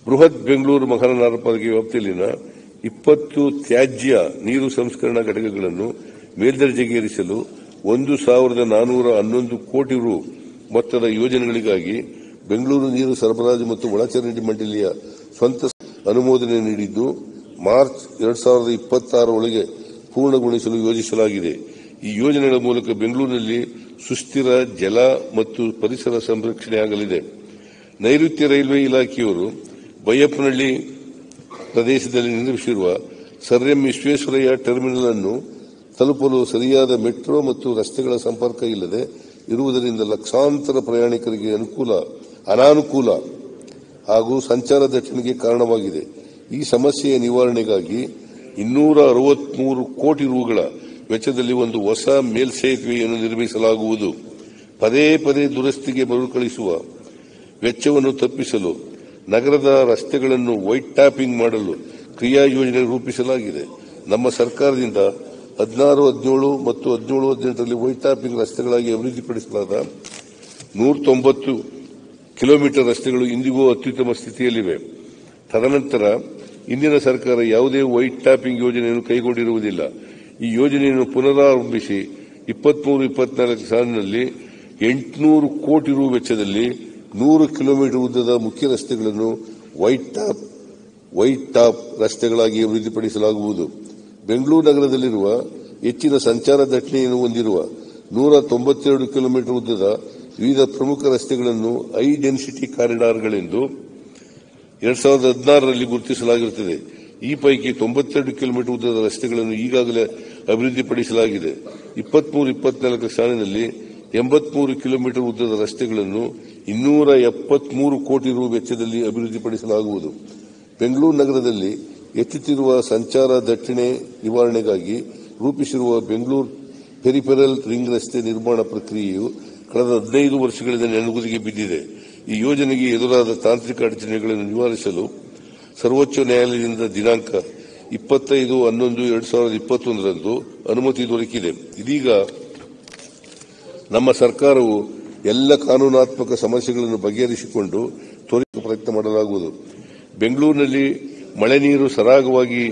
ಬೃಹತ್ ಬೆಂಗಳೂರು ಮಹಾನಗರ ಪಾಲಿಕೆ ವ್ಯಾಪ್ತಿಯಲ್ಲಿನ ಇಪ್ಪತ್ತು ತ್ಯಾಜ್ಯ ನೀರು ಸಂಸ್ಕರಣಾ ಘಟಕಗಳನ್ನು ಮೇಲ್ದರ್ಜೆಗೇರಿಸಲು ಒಂದು ಸಾವಿರದ ನಾನೂರ ಹನ್ನೊಂದು ಕೋಟಿ ರು ಮೊತ್ತದ ಯೋಜನೆಗಳಿಗಾಗಿ ಬೆಂಗಳೂರು ನೀರು ಸರಬರಾಜು ಮತ್ತು ಒಳಚರಂಡಿ ಮಂಡಳಿಯ ಸ್ವಂತ ಅನುಮೋದನೆ ನೀಡಿದ್ದು ಮಾರ್ಚ್ ಎರಡ್ ಸಾವಿರದ ಇಪ್ಪತ್ತಾರ ಒಳಗೆ ಪೂರ್ಣಗೊಳಿಸಲು ಯೋಜಿಸಲಾಗಿದೆ ಈ ಯೋಜನೆಗಳ ಮೂಲಕ ಬೆಂಗಳೂರಿನಲ್ಲಿ ಸುಸ್ಥಿರ ಜಲ ಮತ್ತು ಪರಿಸರ ಸಂರಕ್ಷಣೆಯಾಗಲಿದೆ ನೈಋತ್ಯ ರೈಲ್ವೆ ಇಲಾಖೆಯವರು ಬೈಯಪ್ಪನಹಳ್ಳಿ ಪ್ರದೇಶದಲ್ಲಿ ನಿರ್ಮಿಸಿರುವ ಸರ್ ಎಂ ವಿಶ್ವೇಶ್ವರಯ್ಯ ಟರ್ಮಿನಲ್ ಅನ್ನು ತಲುಪಲು ಸರಿಯಾದ ಮೆಟ್ರೋ ಮತ್ತು ರಸ್ತೆಗಳ ಸಂಪರ್ಕ ಇಲ್ಲದೆ ಇರುವುದರಿಂದ ಲಕ್ಷಾಂತರ ಪ್ರಯಾಣಿಕರಿಗೆ ಅನುಕೂಲ ಅನಾನುಕೂಲ ಹಾಗೂ ಸಂಚಾರ ದಟ್ಟಣೆಗೆ ಕಾರಣವಾಗಿದೆ ಈ ಸಮಸ್ಯೆಯ ನಿವಾರಣೆಗಾಗಿ ಇನ್ನೂರ ಅರವತ್ಮೂರು ಕೋಟಿ ರೂಗಳ ವೆಚ್ಚದಲ್ಲಿ ಒಂದು ಹೊಸ ಮೇಲ್ಸೇತುವೆಯನ್ನು ನಿರ್ಮಿಸಲಾಗುವುದು ಪದೇ ಪದೇ ದುರಸ್ತಿಗೆ ಮರುಕಳಿಸುವ ವೆಚ್ಚವನ್ನು ತಪ್ಪಿಸಲು ನಗರದ ರಸ್ತೆಗಳನ್ನು ವೈಟ್ ಟ್ಯಾಪಿಂಗ್ ಮಾಡಲು ಕ್ರಿಯಾ ಯೋಜನೆ ರೂಪಿಸಲಾಗಿದೆ ನಮ್ಮ ಸರ್ಕಾರದಿಂದ ಹದಿನಾರು ಹದಿನೇಳು ಮತ್ತು ಹದಿನೇಳು ಹದಿನೆಂಟರಲ್ಲಿ ವೈಟ್ ಟ್ಯಾಪಿಂಗ್ ರಸ್ತೆಗಳಾಗಿ ಅಭಿವೃದ್ಧಿಪಡಿಸಲಾದ ನೂರ ತೊಂಬತ್ತು ಕಿಲೋಮೀಟರ್ ರಸ್ತೆಗಳು ಇಂದಿಗೂ ಅತ್ಯುತ್ತಮ ಸ್ಥಿತಿಯಲ್ಲಿವೆ ತದನಂತರ ಇಂದಿನ ಸರ್ಕಾರ ಯಾವುದೇ ವೈಟ್ ಟ್ಯಾಪಿಂಗ್ ಯೋಜನೆಯನ್ನು ಕೈಗೊಂಡಿರುವುದಿಲ್ಲ ಈ ಯೋಜನೆಯನ್ನು ಪುನರಾರಂಭಿಸಿ ಇಪ್ಪತ್ಮೂರು ಇಪ್ಪತ್ನಾಲ್ಕು ಸಾಲಿನಲ್ಲಿ ಎಂಟುನೂರು ಕೋಟಿ ರು ವೆಚ್ಚದಲ್ಲಿ ನೂರು ಕಿಲೋಮೀಟರ್ ಉದ್ದದ ಮುಖ್ಯ ರಸ್ತೆಗಳನ್ನು ವೈಟ್ ಟಾಪ್ ವೈಟ್ ಟಾಪ್ ರಸ್ತೆಗಳಾಗಿ ಅಭಿವೃದ್ಧಿಪಡಿಸಲಾಗುವುದು ಬೆಂಗಳೂರು ನಗರದಲ್ಲಿರುವ ಹೆಚ್ಚಿನ ಸಂಚಾರ ದಟ್ಟಣೆಯನ್ನು ಹೊಂದಿರುವ ನೂರ ತೊಂಬತ್ತೆರಡು ಕಿಲೋಮೀಟರ್ ಉದ್ದದ ವಿವಿಧ ಪ್ರಮುಖ ರಸ್ತೆಗಳನ್ನು ಹೈ ಡೆನ್ಸಿಟಿ ಕಾರಿಡಾರ್ಗಳೆಂದು ಎರಡ್ ಸಾವಿರದ ಹದಿನಾರರಲ್ಲಿ ಗುರುತಿಸಲಾಗಿರುತ್ತದೆ ಈ ಪೈಕಿ ತೊಂಬತ್ತೆರಡು ಕಿಲೋಮೀಟರ್ ಉದ್ದದ ರಸ್ತೆಗಳನ್ನು ಈಗಾಗಲೇ ಅಭಿವೃದ್ಧಿಪಡಿಸಲಾಗಿದೆ ಇಪ್ಪತ್ಮೂರು ಇಪ್ಪತ್ನಾಲ್ಕು ಸಾಲಿನಲ್ಲಿ ಎಂಬತ್ಮೂರು ಕಿಲೋಮೀಟರ್ ಉದ್ದದ ರಸ್ತೆಗಳನ್ನು ಇನ್ನೂರ ಎಪ್ಪತ್ಮೂರು ಕೋಟಿ ರು ವೆಚ್ಚದಲ್ಲಿ ಅಭಿವೃದ್ಧಿಪಡಿಸಲಾಗುವುದು ಬೆಂಗಳೂರು ನಗರದಲ್ಲಿ ಹೆಚ್ಚುತ್ತಿರುವ ಸಂಚಾರ ದಟ್ಟಣೆ ನಿವಾರಣೆಗಾಗಿ ರೂಪಿಸಿರುವ ಬೆಂಗಳೂರು ಪೆರಿಫೆರಲ್ ರಿಂಗ್ ರಸ್ತೆ ನಿರ್ಮಾಣ ಪ್ರಕ್ರಿಯೆಯು ಕಳೆದ ಹದಿನೈದು ವರ್ಷಗಳಿಂದ ನೆನಗುದಿಗೆ ಬಿದ್ದಿದೆ ಈ ಯೋಜನೆಗೆ ಎದುರಾದ ತಾಂತ್ರಿಕ ಅಡಚಣೆಗಳನ್ನು ನಿವಾರಿಸಲು ಸರ್ವೋಚ್ಚ ನ್ಯಾಯಾಲಯದಿಂದ ದಿನಾಂಕ ಇಪ್ಪತ್ತೈದು ಹನ್ನೊಂದು ಎರಡ್ ಸಾವಿರದ ಇಪ್ಪತ್ತೊಂದರಂದು ಅನುಮತಿ ದೊರಕಿದೆ ಇದೀಗ ನಮ್ಮ ಸರ್ಕಾರವು ಎಲ್ಲ ಕಾನೂನಾತ್ಮಕ ಸಮಸ್ಯೆಗಳನ್ನು ಬಗೆಹರಿಸಿಕೊಂಡು ತ್ವರಿತ ಪ್ರಯತ್ನ ಮಾಡಲಾಗುವುದು ಬೆಂಗಳೂರಿನಲ್ಲಿ ಮಳೆ ನೀರು ಸರಾಗವಾಗಿ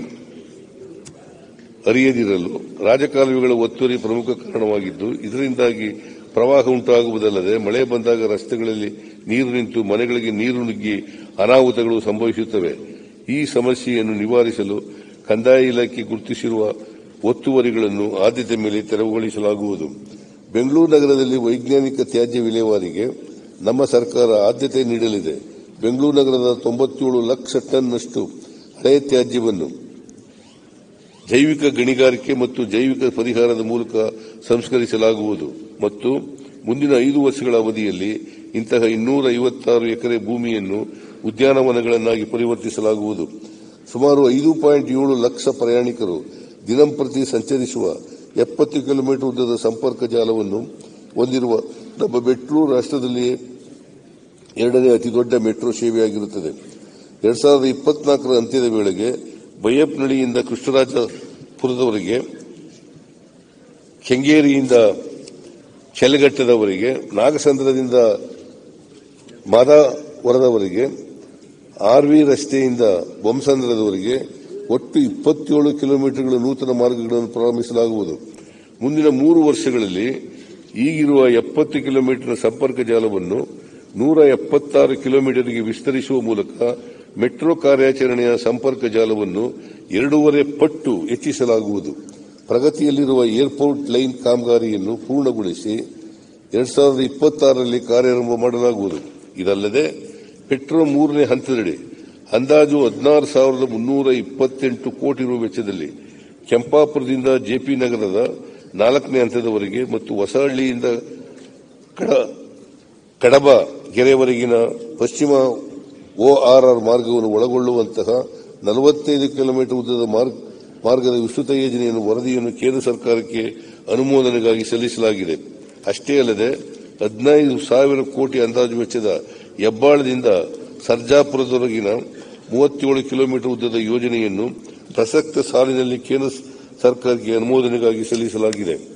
ಹರಿಯದಿರಲು ರಾಜಕಾಲುವೆಗಳ ಒತ್ತುವರಿ ಪ್ರಮುಖ ಕಾರಣವಾಗಿದ್ದು ಇದರಿಂದಾಗಿ ಪ್ರವಾಹ ಉಂಟಾಗುವುದಲ್ಲದೆ ಮಳೆ ಬಂದಾಗ ರಸ್ತೆಗಳಲ್ಲಿ ನೀರು ನಿಂತು ಮನೆಗಳಿಗೆ ನೀರು ನುಗ್ಗಿ ಅನಾಹುತಗಳು ಸಂಭವಿಸುತ್ತವೆ ಈ ಸಮಸ್ಯೆಯನ್ನು ನಿವಾರಿಸಲು ಕಂದಾಯ ಇಲಾಖೆ ಗುರುತಿಸಿರುವ ಒತ್ತುವರಿಗಳನ್ನು ಆದ್ಯತೆ ಮೇಲೆ ತೆರವುಗೊಳಿಸಲಾಗುವುದು ಬೆಂಗಳೂರು ನಗರದಲ್ಲಿ ವೈಜ್ಞಾನಿಕ ತ್ಯಾಜ್ಯ ವಿಲೇವಾರಿಗೆ ನಮ್ಮ ಸರ್ಕಾರ ಆದ್ಯತೆ ನೀಡಲಿದೆ ಬೆಂಗಳೂರು ನಗರದ ತೊಂಬತ್ತೇಳು ಲಕ್ಷ ಟನ್ನಷ್ಟು ಹಳೆಯ ತ್ಯಾಜ್ಯವನ್ನು ಜೈವಿಕ ಗಣಿಗಾರಿಕೆ ಮತ್ತು ಜೈವಿಕ ಪರಿಹಾರದ ಮೂಲಕ ಸಂಸ್ಕರಿಸಲಾಗುವುದು ಮತ್ತು ಮುಂದಿನ ಐದು ವರ್ಷಗಳ ಅವಧಿಯಲ್ಲಿ ಇಂತಹ ಇನ್ನೂರ ಐವತ್ತಾರು ಎಕರೆ ಭೂಮಿಯನ್ನು ಉದ್ಯಾನವನಗಳನ್ನಾಗಿ ಪರಿವರ್ತಿಸಲಾಗುವುದು ಸುಮಾರು ಐದು ಪಾಯಿಂಟ್ ಏಳು ಲಕ್ಷ ಪ್ರಯಾಣಿಕರು ದಿನಂಪ್ರತಿ ಸಂಚರಿಸುವ ಎಪ್ಪತ್ತು ಕಿಲೋಮೀಟರ್ ಉದ್ದದ ಸಂಪರ್ಕ ಜಾಲವನ್ನು ಹೊಂದಿರುವ ನಮ್ಮ ಮೆಟ್ರೋ ರಾಷ್ಟ್ರದಲ್ಲಿಯೇ ಎರಡನೇ ಅತಿದೊಡ್ಡ ಮೆಟ್ರೋ ಸೇವೆಯಾಗಿರುತ್ತದೆ ಎರಡ್ ಸಾವಿರದ ಇಪ್ಪತ್ನಾಲ್ಕರ ಅಂತ್ಯದ ವೇಳೆಗೆ ಬೈಯಪ್ಪನಹಳ್ಳಿಯಿಂದ ಕೃಷ್ಣರಾಜಪುರದವರೆಗೆ ಕೆಂಗೇರಿಯಿಂದ ಚೆಲಗಟ್ಟದವರೆಗೆ ನಾಗಸಂದ್ರದಿಂದ ಮಾದಾವರದವರೆಗೆ ಆರ್ವಿ ರಸ್ತೆಯಿಂದ ಬೊಮ್ಮಸಂದ್ರದವರೆಗೆ ಒಟ್ಟು ಇಪ್ಪತ್ತೇಳು ಕಿಲೋಮೀಟರ್ಗಳ ನೂತನ ಮಾರ್ಗಗಳನ್ನು ಪ್ರಾರಂಭಿಸಲಾಗುವುದು ಮುಂದಿನ ಮೂರು ವರ್ಷಗಳಲ್ಲಿ ಈಗಿರುವ ಎಪ್ಪತ್ತು ಕಿಲೋಮೀಟರ್ ಸಂಪರ್ಕ ಜಾಲವನ್ನು ನೂರ ಎಪ್ಪತ್ತಾರು ಕಿಲೋಮೀಟರ್ಗೆ ವಿಸ್ತರಿಸುವ ಮೂಲಕ ಮೆಟ್ರೋ ಕಾರ್ಯಾಚರಣೆಯ ಸಂಪರ್ಕ ಜಾಲವನ್ನು ಎರಡೂವರೆ ಪಟ್ಟು ಹೆಚ್ಚಿಸಲಾಗುವುದು ಪ್ರಗತಿಯಲ್ಲಿರುವ ಏರ್ಪೋರ್ಟ್ ಲೈನ್ ಕಾಮಗಾರಿಯನ್ನು ಪೂರ್ಣಗೊಳಿಸಿ ಎರಡ್ ಸಾವಿರದ ಇಪ್ಪತ್ತಾರರಲ್ಲಿ ಕಾರ್ಯಾರಂಭ ಮಾಡಲಾಗುವುದು ಇದಲ್ಲದೆ ಮೆಟ್ರೋ ಮೂರನೇ ಹಂತದಡಿ ಅಂದಾಜು ಹದಿನಾರು ಸಾವಿರದ ಮುನ್ನೂರ ಇಪ್ಪತ್ತೆಂಟು ಕೋಟಿ ರು ವೆಚ್ಚದಲ್ಲಿ ಕೆಂಪಾಪುರದಿಂದ ಜೆಪಿ ನಗರದ ನಾಲ್ಕನೇ ಹಂತದವರೆಗೆ ಮತ್ತು ಹೊಸಹಳ್ಳಿಯಿಂದ ಕಡ- ಕಡಬ ಕೆರೆವರೆಗಿನ ಪಶ್ಚಿಮ ಓಆರ್ಆರ್ ಮಾರ್ಗವನ್ನು ಒಳಗೊಳ್ಳುವಂತಹ ನಲವತ್ತೈದು ಕಿಲೋಮೀಟರ್ ಉದ್ದದ ಮಾರ್ಗ ಮಾರ್ಗದ ವಿಸ್ತೃತ ಯೋಜನೆಯನ್ನು ವರದಿಯನ್ನು ಕೇಂದ್ರ ಸರ್ಕಾರಕ್ಕೆ ಅನುಮೋದನೆಗಾಗಿ ಸಲ್ಲಿಸಲಾಗಿದೆ ಅಷ್ಟೇ ಅಲ್ಲದೆ ಹದಿನೈದು ಸಾವಿರ ಕೋಟಿ ಅಂದಾಜು ವೆಚ್ಚದ ಹೆಬ್ಬಾಳದಿಂದ ಸರ್ಜಾಪುರದವರೆಗಿನ ಮೂವತ್ತೇಳು ಕಿಲೋಮೀಟರ್ ಉದ್ದದ ಯೋಜನೆಯನ್ನು ಪ್ರಸಕ್ತ ಸಾಲಿನಲ್ಲಿ ಕೇಂದ್ರ ಸರ್ಕಾರಕ್ಕೆ ಅನುಮೋದನೆಗಾಗಿ ಸಲ್ಲಿಸಲಾಗಿದೆ